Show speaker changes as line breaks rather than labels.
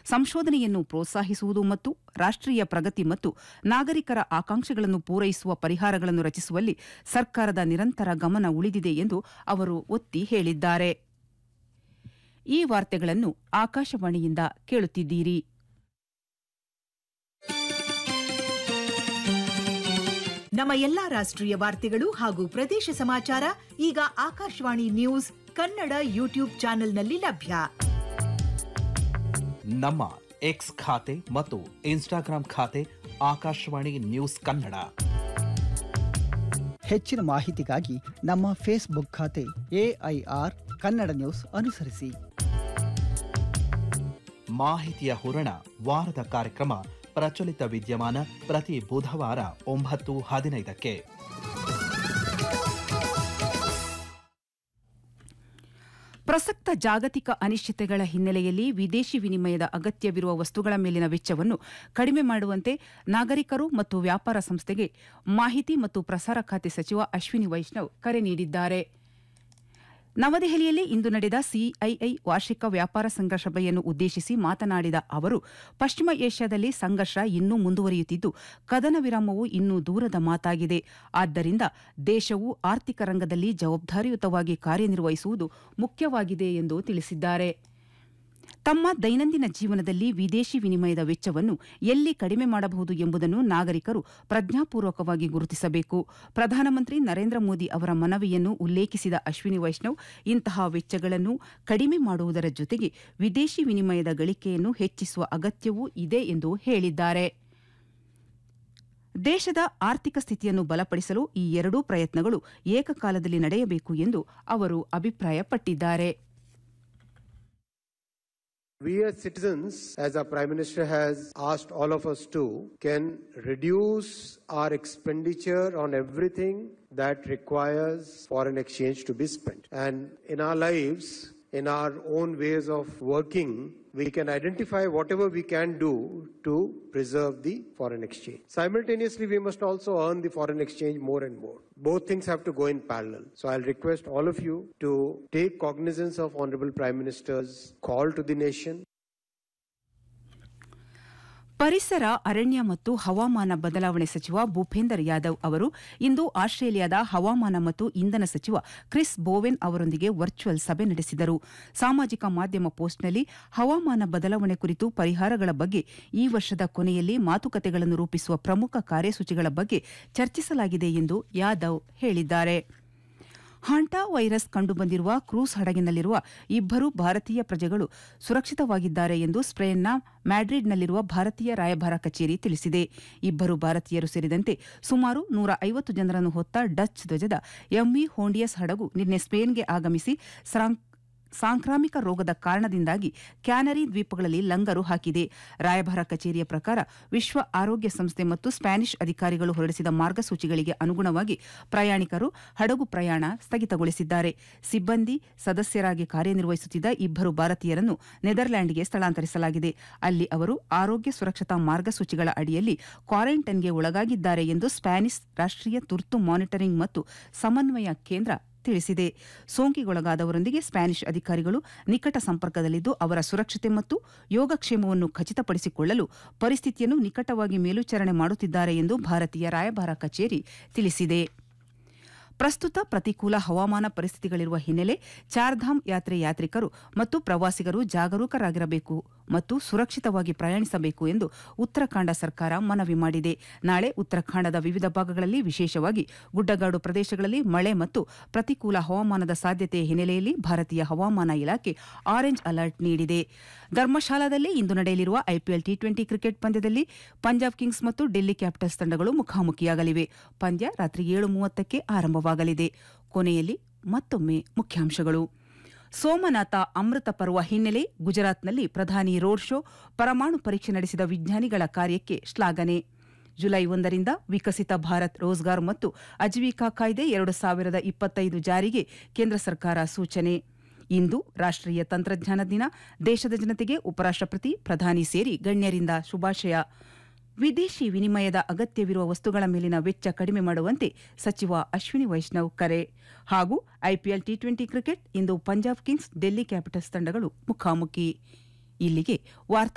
ಸಂಶೋಧನೆಯನ್ನು ಪ್ರೋತ್ಸಾಹಿಸುವುದು ಮತ್ತು ರಾಷ್ಟ್ರೀಯ ಪ್ರಗತಿ ಮತ್ತು ನಾಗರಿಕರ ಆಕಾಂಕ್ಷೆಗಳನ್ನು ಪೂರೈಸುವ ಪರಿಹಾರಗಳನ್ನು ರಚಿಸುವಲ್ಲಿ ಸರ್ಕಾರದ ನಿರಂತರ ಗಮನ ಉಳಿದಿದೆ ಎಂದು ಅವರು ಒತ್ತಿ ಹೇಳಿದ್ದಾರೆ ಈ ವಾರ್ತೆಗಳನ್ನು ಆಕಾಶವಾಣಿಯಿಂದ ಕೇಳುತ್ತಿದ್ದೀರಿ
ನಮ್ಮ ಎಲ್ಲಾ ರಾಷ್ಟ್ರೀಯ ವಾರ್ತೆಗಳು ಹಾಗೂ ಪ್ರದೇಶ ಸಮಾಚಾರ ಈಗ ಆಕಾಶವಾಣಿ ನ್ಯೂಸ್ ಕನ್ನಡ ಯೂಟ್ಯೂಬ್ ಚಾನೆಲ್ನಲ್ಲಿ ಲಭ್ಯ
ನಮ್ಮ ಎಕ್ಸ್ ಖಾತೆ ಮತ್ತು ಇನ್ಸ್ಟಾಗ್ರಾಂ ಖಾತೆ ಆಕಾಶವಾಣಿ ನ್ಯೂಸ್ ಕನ್ನಡ
ಹೆಚ್ಚಿನ ಮಾಹಿತಿಗಾಗಿ ನಮ್ಮ ಫೇಸ್ಬುಕ್ ಖಾತೆ ಎಐಆರ್ ಕನ್ನಡ ನ್ಯೂಸ್ ಅನುಸರಿಸಿ
ಮಾಹಿತಿಯ ಹೂರಣ ವಾರದ ಕಾರ್ಯಕ್ರಮ ಪ್ರಚಲಿತ ವಿದ್ಯಮಾನ ಪ್ರತಿ ಬುಧವಾರ ಒಂಬತ್ತು ಹದಿನೈದಕ್ಕೆ
ಪ್ರಸಕ್ತ ಜಾಗತಿಕ ಅನಿಶ್ಚಿತೆಗಳ ಹಿನ್ನೆಲೆಯಲ್ಲಿ ವಿದೇಶಿ ವಿನಿಮಯದ ಅಗತ್ಯವಿರುವ ವಸ್ತುಗಳ ಮೇಲಿನ ವೆಚ್ಚವನ್ನು ಕಡಿಮೆ ಮಾಡುವಂತೆ ನಾಗರಿಕರು ಮತ್ತು ವ್ಯಾಪಾರ ಸಂಸ್ಥೆಗೆ ಮಾಹಿತಿ ಮತ್ತು ಪ್ರಸಾರ ಖಾತೆ ಸಚಿವ ಅಶ್ವಿನಿ ವೈಷ್ಣವ್ ಕರೆ ನೀಡಿದ್ದಾರೆ ನವದೆಹಲಿಯಲ್ಲಿ ಇಂದು ನಡೆದ ಸಿಐಐ ವಾರ್ಷಿಕ ವ್ಯಾಪಾರ ಸಂಘರ್ಷ ಸಭೆಯನ್ನು ಉದ್ದೇಶಿಸಿ ಮಾತನಾಡಿದ ಅವರು ಪಶ್ಚಿಮ ಏಷ್ಯಾದಲ್ಲಿ ಸಂಘರ್ಷ ಇನ್ನೂ ಮುಂದುವರಿಯುತ್ತಿದ್ದು ಕದನ ವಿರಾಮವು ಇನ್ನೂ ದೂರದ ಮಾತಾಗಿದೆ ಆದ್ದರಿಂದ ದೇಶವು ಆರ್ಥಿಕ ರಂಗದಲ್ಲಿ ಜವಾಬ್ದಾರಿಯುತವಾಗಿ ಕಾರ್ಯನಿರ್ವಹಿಸುವುದು ಮುಖ್ಯವಾಗಿದೆ ಎಂದು ತಿಳಿಸಿದ್ದಾರೆ ತಮ್ಮ ದೈನಂದಿನ ಜೀವನದಲ್ಲಿ ವಿದೇಶಿ ವಿನಿಮಯದ ವೆಚ್ಚವನ್ನು ಎಲ್ಲಿ ಕಡಿಮೆ ಮಾಡಬಹುದು ಎಂಬುದನ್ನು ನಾಗರಿಕರು ಪ್ರಜ್ಞಾಪೂರ್ವಕವಾಗಿ ಗುರುತಿಸಬೇಕು ಪ್ರಧಾನಮಂತ್ರಿ ನರೇಂದ್ರ ಮೋದಿ ಅವರ ಮನವಿಯನ್ನು ಉಲ್ಲೇಖಿಸಿದ ಅಶ್ವಿನಿ ವೈಷ್ಣವ್ ಇಂತಹ ವೆಚ್ಚಗಳನ್ನು ಕಡಿಮೆ ಮಾಡುವುದರ ಜೊತೆಗೆ ವಿದೇಶಿ ವಿನಿಮಯದ ಗಳಿಕೆಯನ್ನು ಹೆಚ್ಚಿಸುವ ಅಗತ್ಯವೂ ಇದೆ ಎಂದು ಹೇಳಿದ್ದಾರೆ ದೇಶದ ಆರ್ಥಿಕ ಸ್ಥಿತಿಯನ್ನು ಬಲಪಡಿಸಲು ಈ ಎರಡೂ ಪ್ರಯತ್ನಗಳು ಏಕಕಾಲದಲ್ಲಿ ನಡೆಯಬೇಕು ಎಂದು ಅವರು ಅಭಿಪ್ರಾಯಪಟ್ಟಿದ್ದಾರೆ
We as citizens, as our Prime Minister has asked all of us to, can reduce our expenditure on everything that requires foreign exchange to be spent. And in our lives, in our own ways of working, we can identify whatever we can do to preserve the foreign exchange. Simultaneously, we must also earn the foreign exchange more and more. Both things have to go in parallel. So I'll request all of you to take cognizance of Honorable Prime Minister's call to the nation.
ಪರಿಸರ ಅರಣ್ಯ ಮತ್ತು ಹವಾಮಾನ ಬದಲಾವಣೆ ಸಚಿವ ಭೂಪೇಂದರ್ ಯಾದವ್ ಅವರು ಇಂದು ಆಸ್ಟ್ರೇಲಿಯಾದ ಹವಾಮಾನ ಮತ್ತು ಇಂಧನ ಸಚಿವ ಕ್ರಿಸ್ ಬೋವೆನ್ ಅವರೊಂದಿಗೆ ವರ್ಚುವಲ್ ಸಭೆ ನಡೆಸಿದರು ಸಾಮಾಜಿಕ ಮಾಧ್ಯಮ ಪೋಸ್ಟ್ನಲ್ಲಿ ಹವಾಮಾನ ಬದಲಾವಣೆ ಕುರಿತು ಪರಿಹಾರಗಳ ಬಗ್ಗೆ ಈ ವರ್ಷದ ಕೊನೆಯಲ್ಲಿ ಮಾತುಕತೆಗಳನ್ನು ರೂಪಿಸುವ ಪ್ರಮುಖ ಕಾರ್ಯಸೂಚಿಗಳ ಬಗ್ಗೆ ಚರ್ಚಿಸಲಾಗಿದೆ ಎಂದು ಯಾದವ್ ಹೇಳಿದ್ದಾರೆ ಹಾಂಟಾ ವೈರಸ್ ಕಂಡುಬಂದಿರುವ ಕ್ರೂಸ್ ಹಡಗಿನಲ್ಲಿರುವ ಇಬ್ಬರು ಭಾರತೀಯ ಪ್ರಜೆಗಳು ಸುರಕ್ಷಿತವಾಗಿದ್ದಾರೆ ಎಂದು ಸ್ಪೇನ್ನ ಮ್ಯಾಡ್ರಿಡ್ನಲ್ಲಿರುವ ಭಾರತೀಯ ರಾಯಭಾರ ಕಚೇರಿ ತಿಳಿಸಿದೆ ಇಬ್ಬರು ಭಾರತೀಯರು ಸೇರಿದಂತೆ ಸುಮಾರು ನೂರ ಐವತ್ತು ಜನರನ್ನು ಹೊತ್ತ ಡಚ್ ಧ್ವಜದ ಎಂವಿ ಹೋಂಡಿಯಸ್ ಹಡಗು ನಿನ್ನೆ ಸ್ಪೇನ್ಗೆ ಆಗಮಿಸಿ ಸ್ರಾಂಕ್ ಸಾಂಕ್ರಾಮಿಕ ರೋಗದ ಕಾರಣದಿಂದಾಗಿ ಕ್ಯಾನರಿ ದ್ವೀಪಗಳಲ್ಲಿ ಲಂಗರು ಹಾಕಿದೆ ರಾಯಭಾರ ಕಚೇರಿಯ ಪ್ರಕಾರ ವಿಶ್ವ ಆರೋಗ್ಯ ಸಂಸ್ಥೆ ಮತ್ತು ಸ್ಪ್ಯಾನಿಷ್ ಅಧಿಕಾರಿಗಳು ಹೊರಡಿಸಿದ ಮಾರ್ಗಸೂಚಿಗಳಿಗೆ ಅನುಗುಣವಾಗಿ ಪ್ರಯಾಣಿಕರು ಹಡಗು ಪ್ರಯಾಣ ಸ್ಥಗಿತಗೊಳಿಸಿದ್ದಾರೆ ಸಿಬ್ಬಂದಿ ಸದಸ್ಯರಾಗಿ ಕಾರ್ಯನಿರ್ವಹಿಸುತ್ತಿದ್ದ ಇಬ್ಬರು ಭಾರತೀಯರನ್ನು ನೆದರ್ಲ್ಯಾಂಡ್ಗೆ ಸ್ಥಳಾಂತರಿಸಲಾಗಿದೆ ಅಲ್ಲಿ ಅವರು ಆರೋಗ್ಯ ಸುರಕ್ಷತಾ ಮಾರ್ಗಸೂಚಿಗಳ ಅಡಿಯಲ್ಲಿ ಕ್ವಾರಂಟೈನ್ಗೆ ಒಳಗಾಗಿದ್ದಾರೆ ಎಂದು ಸ್ಪ್ಯಾನಿಷ್ ರಾಷ್ಟ್ರೀಯ ತುರ್ತು ಮಾನಿಟರಿಂಗ್ ಮತ್ತು ಸಮನ್ವಯ ಕೇಂದ್ರ ತಿಳಿಸಿದೆ ಸೋಂಕಿಗೊಳಗಾದವರೊಂದಿಗೆ ಸ್ಪ್ಯಾನಿಷ್ ಅಧಿಕಾರಿಗಳು ನಿಕಟ ಸಂಪರ್ಕದಲ್ಲಿದ್ದು ಅವರ ಸುರಕ್ಷತೆ ಮತ್ತು ಯೋಗಕ್ಷೇಮವನ್ನು ಖಚಿತಪಡಿಸಿಕೊಳ್ಳಲು ಪರಿಸ್ಥಿತಿಯನ್ನು ನಿಕಟವಾಗಿ ಮೇಲ್ವಿಚಾರಣೆ ಮಾಡುತ್ತಿದ್ದಾರೆ ಎಂದು ಭಾರತೀಯ ರಾಯಭಾರ ಕಚೇರಿ ತಿಳಿಸಿದೆ ಪ್ರಸ್ತುತ ಪ್ರತಿಕೂಲ ಹವಾಮಾನ ಪರಿಸ್ಥಿತಿಗಳಿರುವ ಹಿನ್ನೆಲೆ ಚಾರ್ಧಾಮ್ ಯಾತ್ರೆ ಯಾತ್ರಿಕರು ಮತ್ತು ಪ್ರವಾಸಿಗರು ಜಾಗರೂಕರಾಗಿರಬೇಕು ಮತ್ತು ಸುರಕ್ಷಿತವಾಗಿ ಪ್ರಯಾಣಿಸಬೇಕು ಎಂದು ಉತ್ತರಾಖಂಡ ಸರ್ಕಾರ ಮನವಿ ಮಾಡಿದೆ ನಾಳೆ ಉತ್ತರಾಖಂಡದ ವಿವಿಧ ಭಾಗಗಳಲ್ಲಿ ವಿಶೇಷವಾಗಿ ಗುಡ್ಡಗಾಡು ಪ್ರದೇಶಗಳಲ್ಲಿ ಮಳೆ ಮತ್ತು ಪ್ರತಿಕೂಲ ಹವಾಮಾನದ ಸಾಧ್ಯತೆಯ ಹಿನ್ನೆಲೆಯಲ್ಲಿ ಭಾರತೀಯ ಹವಾಮಾನ ಇಲಾಖೆ ಆರೆಂಜ್ ಅಲರ್ಟ್ ನೀಡಿದೆ ಧರ್ಮಶಾಲಾದಲ್ಲಿ ಇಂದು ನಡೆಯಲಿರುವ ಐಪಿಎಲ್ ಟಿ ಟ್ವೆಂಟಿ ಕ್ರಿಕೆಟ್ ಪಂದ್ಯದಲ್ಲಿ ಪಂಜಾಬ್ ಕಿಂಗ್ಸ್ ಮತ್ತು ಡೆಲ್ಲಿ ಕ್ಯಾಪಿಟಲ್ಸ್ ತಂಡಗಳು ಮುಖಾಮುಖಿಯಾಗಲಿವೆ ಪಂದ್ಯ ರಾತ್ರಿ ಏಳು ಮೂವತ್ತಕ್ಕೆ ಆರಂಭವಾಗಲಿದೆ ಕೊನೆಯಲ್ಲಿ ಮತ್ತೊಮ್ಮೆ ಮುಖ್ಯಾಂಶಗಳು ಸೋಮನಾಥ ಅಮೃತ ಪರ್ವ ಹಿನ್ನೆಲೆ ಗುಜರಾತ್ನಲ್ಲಿ ಪ್ರಧಾನಿ ರೋಡ್ ಶೋ ಪರಮಾಣು ಪರೀಕ್ಷೆ ನಡೆಸಿದ ವಿಜ್ಞಾನಿಗಳ ಕಾರ್ಯಕ್ಕೆ ಶ್ಲಾಘನೆ ಜುಲೈ ಒಂದರಿಂದ ವಿಕಸಿತ ಭಾರತ್ ರೋಜ್ಗಾರ್ ಮತ್ತು ಅಜೀವಿಕಾ ಕಾಯ್ದೆ ಎರಡು ಸಾವಿರದ ಇಪ್ಪತ್ತೈದು ಜಾರಿಗೆ ಕೇಂದ್ರ ಸರ್ಕಾರ ಸೂಚನೆ ಇಂದು ರಾಷ್ಟ್ರೀಯ ತಂತ್ರಜ್ಞಾನ ದಿನ ದೇಶದ ಜನತೆಗೆ ಉಪರಾಷ್ಟ್ರಪತಿ ಪ್ರಧಾನಿ ಸೇರಿ ಗಣ್ಯರಿಂದ ಶುಭಾಶಯ ವಿದೇಶಿ ವಿನಿಮಯದ ಅಗತ್ಯವಿರುವ ವಸ್ತುಗಳ ಮೇಲಿನ ವೆಚ್ಚ ಕಡಿಮೆ ಮಾಡುವಂತೆ ಸಚಿವ ಅಶ್ವಿನಿ ವೈಷ್ಣವ್ ಕರೆ ಹಾಗೂ ಐಪಿಎಲ್ ಟಿ ಟ್ವೆಂಟಿ ಕ್ರಿಕೆಟ್ ಇಂದು ಪಂಜಾಬ್ ಕಿಂಗ್ಸ್ ಡೆಲ್ಲಿ ಕ್ಯಾಪಿಟಲ್ಸ್ ತಂಡಗಳು ಮುಖಾಮುಖಿ ಇಲ್ಲಿಗೆ ವಾರ್ತಾ